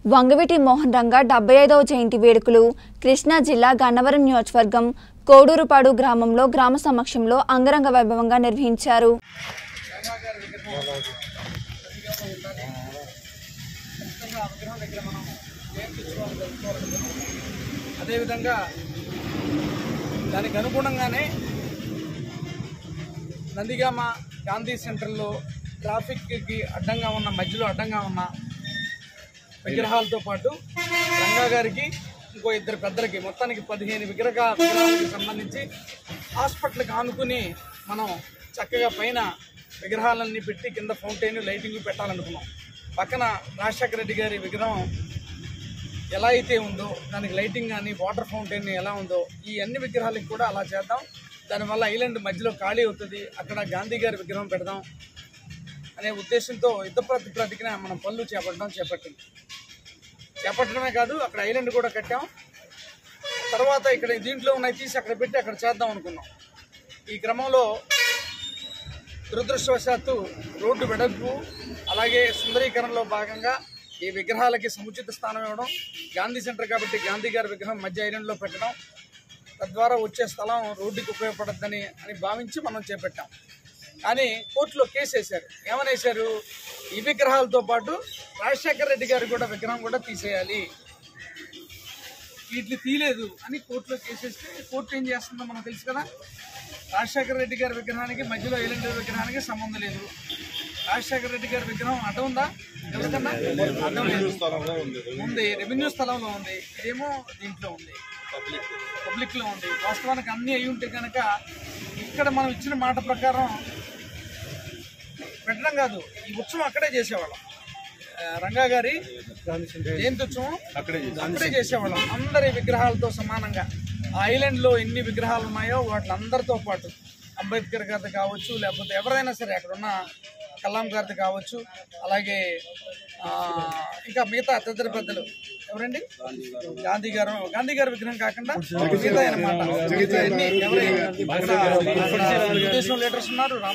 వంగవీటి మోహన్ రంగ డెబ్బై ఐదవ జయంతి వేడుకలు కృష్ణా జిల్లా గన్నవరం నియోజకవర్గం కోడూరుపాడు గ్రామంలో గ్రామ సమక్షంలో అంగరంగ వైభవంగా నిర్వహించారు అదేవిధంగా దానికి అనుగుణంగానే నందిగామ గాంధీ సెంటర్లో ట్రాఫిక్కి అడ్డంగా ఉన్న మధ్యలో అడ్డంగా ఉన్న విగ్రహాలతో పాటు రంగా గారికి ఇంకో ఇద్దరు పెద్దలకి మొత్తానికి పదిహేను విగ్రహ విగ్రహాలకు సంబంధించి హాస్పిటల్కి ఆనుకుని మనం చక్కగా పైన విగ్రహాలన్నీ పెట్టి కింద ఫౌంటైన్ లైటింగ్ పెట్టాలనుకున్నాం పక్కన రాజశేఖర రెడ్డి గారి విగ్రహం ఎలా అయితే ఉందో దానికి లైటింగ్ కానీ వాటర్ ఫౌంటైన్ ఎలా ఉందో ఈ అన్ని విగ్రహాలకు కూడా అలా చేద్దాం దానివల్ల ఐలాండ్ మధ్యలో ఖాళీ అవుతుంది అక్కడ గాంధీ గారి విగ్రహం పెడదాం అనే ఉద్దేశంతో యుద్ధ ప్రతిప్రతికిన మనం పనులు చేపట్టడం చేపట్టింది చేపట్టడమే కాదు అక్కడ ఐలాండ్ కూడా కట్టాం తర్వాత ఇక్కడ దీంట్లో ఉన్నాయి తీసి అక్కడ పెట్టి అక్కడ చేద్దాం అనుకున్నాం ఈ క్రమంలో దురదృష్టవశాత్తు రోడ్డు వెడల్పు అలాగే సుందరీకరణలో భాగంగా ఈ విగ్రహాలకి సముచిత స్థానం ఇవ్వడం గాంధీ సెంటర్ కాబట్టి గాంధీ గారి విగ్రహం మధ్య ఐలాండ్లో పెట్టడం తద్వారా వచ్చే స్థలం రోడ్డుకి ఉపయోగపడద్దని అని భావించి మనం చేపట్టాం కానీ కోర్టులో కేసు వేశారు ఏమని వేశారు ఈ విగ్రహాలతో పాటు రాజశేఖర రెడ్డి గారి కూడా విగ్రహం కూడా తీసేయాలి వీటిని తీయలేదు అని కోర్టులో కేసేస్తే కోర్టు ఏం చేస్తుందో మనకు తెలుసు కదా రాజశేఖర రెడ్డి గారి విగ్రహానికి మధ్యలో ఐలాండ్ విగ్రహానికి సంబంధం లేదు రాజశేఖర రెడ్డి గారి విగ్రహం అడ్డం ఉందా ఎవరికన్నా అడ్డం లేదు ఉంది రెవెన్యూ స్థలంలో ఉంది ఇదేమో దీంట్లో ఉంది పబ్లిక్ లో ఉంది వాస్తవానికి అన్ని అయి ఉంటే కనుక ఇక్కడ మనం ఇచ్చిన మాట ప్రకారం పెట్టడం కాదు ఈ ఉత్సవం అక్కడే చేసేవాళ్ళం ఆ, రంగా గారి జయంతి ఉత్సవం అక్కడే చేసేవాళ్ళం అందరి విగ్రహాలతో సమానంగా ఆ ఐలాండ్ లో ఎన్ని విగ్రహాలు ఉన్నాయో వాటిలందరితో పాటు అంబేద్కర్ గారిది కావచ్చు లేకపోతే ఎవరైనా సరే అక్కడ ఉన్న కలాం గారిది కావచ్చు అలాగే ఆ, ఇంకా మిగతా తదితర పెద్దలు ఎవరండి గాంధీ గారు గాంధీ గారి విగ్రహం కాకుండా మిగతా అనమాట మిగతా అన్ని ఎవరైనా ఇక్కడ తెలుగుదేశం లీడర్స్ ఉన్నారు